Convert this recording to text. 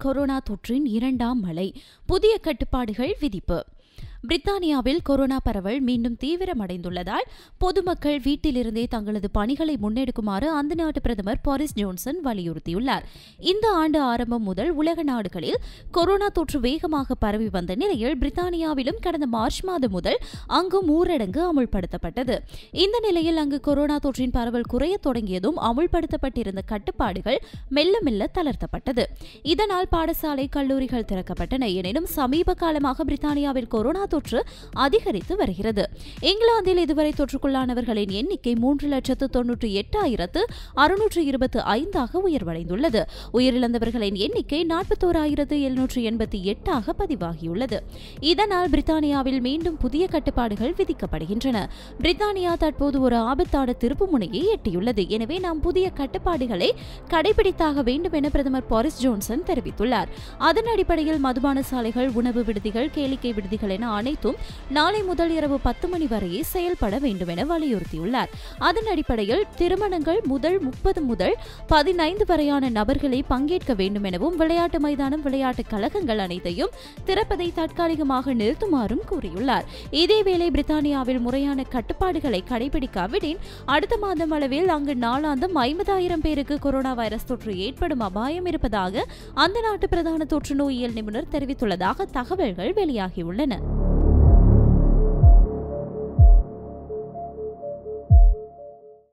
corona தொற்றின் இரண்டாம் மலை புதிய கட்டுப்பாடுகள் விதிப்பு பிரித்தானியாவில் கொரோனா பரவல் மீண்டும் தீவிரமடைந்துள்ளதால் பொதுமக்கள் வீட்டிலிருந்தே தங்களது பணிகளை முன்னெடுக்குமாறு அந்த நாட்டு பிரதமர் பாரிஸ் ஜோன்சன் வலியுறுத்தியுள்ளார் இந்த ஆண்டு ஆரம்பம் முதல் உலக நாடுகளில் கொரோனா தொற்று வேகமாக பரவி வந்த நிலையில் பிரித்தானியாவிலும் கடந்த மார்ச் மாதம் முதல் அங்கும் ஊரடங்கு அமுல்படுத்தப்பட்டது இந்த நிலையில் அங்கு கொரோனா தொற்றின் பரவல் குறையத் தொடங்கியதும் அமுல்படுத்தப்பட்டிருந்த கட்டுப்பாடுகள் மெல்ல மெல்ல தளர்த்தப்பட்டது இதனால் பாடசாலை கல்லூரிகள் திறக்கப்பட்டன எனினும் சமீப காலமாக பிரித்தானியாவில் கொரோனா தொற்று அதிகரித்து வருகிறது இங்கிலாந்தில் இதுவரை தொற்றுக்குள்ளானவர்களின் எண்ணிக்கை மூன்று லட்சத்து தொன்னூற்றி எட்டாயிரத்து அறுநூற்று இருபத்து ஐந்தாக உயர்வடைந்துள்ளது உயிரிழந்தவர்களின் எண்ணிக்கை நாற்பத்தோராயிரத்து எழுநூற்று எண்பத்தி எட்டாக பதிவாகியுள்ளது இதனால் பிரித்தானியாவில் மீண்டும் புதிய கட்டுப்பாடுகள் விதிக்கப்படுகின்றன பிரித்தானியா தற்போது ஒரு ஆபத்தான திருப்பு முனையை எட்டியுள்ளது எனவே நாம் புதிய கட்டுப்பாடுகளை கடைபிடித்தாக வேண்டும் என பிரதமர் பாரிஸ் ஜோன்சன் தெரிவித்துள்ளார் அதன் அடிப்படையில் மதுபான சாலைகள் உணவு விடுதிகள் கேளிக்கை விடுதிகள் என அனைத்தும் நாளை முதல் இரவு பத்து மணி வரையே செயல்பட வேண்டும் என வலியுறுத்தியுள்ளார் அதன் அடிப்படையில் திருமணங்கள் முதல் முப்பது முதல் பதினைந்து வரையான நபர்களை பங்கேற்க வேண்டும் எனவும் விளையாட்டு மைதானம் விளையாட்டுக் கழகங்கள் அனைத்தையும் திறப்பதை தற்காலிகமாக நிறுத்துமாறும் கூறியுள்ளார் இதேவேளை பிரித்தானியாவில் முறையான கட்டுப்பாடுகளை கடைபிடிக்காவிடின் அடுத்த மாதம் அளவில் அங்கு நாளாந்தம் ஐம்பதாயிரம் பேருக்கு கொரோனா வைரஸ் தொற்று ஏற்படும் அபாயம் இருப்பதாக அந்த நாட்டு பிரதான தொற்று நோயியல் நிபுணர் தெரிவித்துள்ளதாக தகவல்கள் வெளியாகியுள்ளன